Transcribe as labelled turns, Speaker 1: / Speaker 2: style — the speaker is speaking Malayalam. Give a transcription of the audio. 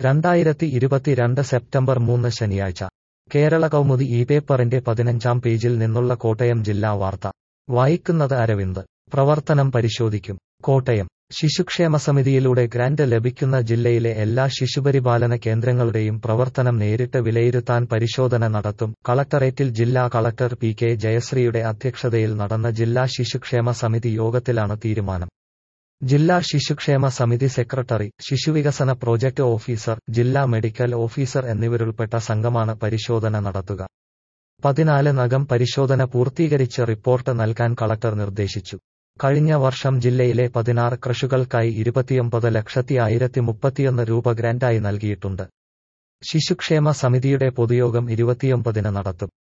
Speaker 1: രണ്ടായിരത്തി ഇരുപത്തിരണ്ട് സെപ്റ്റംബർ മൂന്ന് ശനിയാഴ്ച കേരള കൗമുദി ഈ പേപ്പറിന്റെ പതിനഞ്ചാം പേജിൽ നിന്നുള്ള കോട്ടയം ജില്ലാ വാർത്ത വായിക്കുന്നത് അരവിന്ദ് പ്രവർത്തനം പരിശോധിക്കും കോട്ടയം ശിശുക്ഷേമ സമിതിയിലൂടെ ഗ്രാന്റ് ലഭിക്കുന്ന ജില്ലയിലെ എല്ലാ ശിശുപരിപാലന കേന്ദ്രങ്ങളുടെയും പ്രവർത്തനം നേരിട്ട് വിലയിരുത്താൻ പരിശോധന നടത്തും കളക്ടറേറ്റിൽ ജില്ലാ കളക്ടർ പി കെ ജയശ്രീയുടെ അധ്യക്ഷതയിൽ നടന്ന ജില്ലാ ശിശുക്ഷേമ സമിതി യോഗത്തിലാണ് തീരുമാനം ജില്ലാ ശിശുക്ഷേമ സമിതി സെക്രട്ടറി ശിശുവികസന പ്രോജക്ട് ഓഫീസർ ജില്ലാ മെഡിക്കൽ ഓഫീസർ എന്നിവരുൾപ്പെട്ട സംഘമാണ് പരിശോധന നടത്തുക പതിനാല് നകം പരിശോധന പൂർത്തീകരിച്ച് റിപ്പോർട്ട് നൽകാൻ കളക്ടർ നിർദ്ദേശിച്ചു കഴിഞ്ഞ വർഷം ജില്ലയിലെ പതിനാറ് കൃഷുകൾക്കായി ഇരുപത്തിയൊമ്പത് ലക്ഷത്തി ആയിരത്തി മുപ്പത്തിയൊന്ന് രൂപ ഗ്രാന്റായി നൽകിയിട്ടുണ്ട് ശിശുക്ഷേമ സമിതിയുടെ പൊതുയോഗം ഇരുപത്തിയൊമ്പതിന് നടത്തും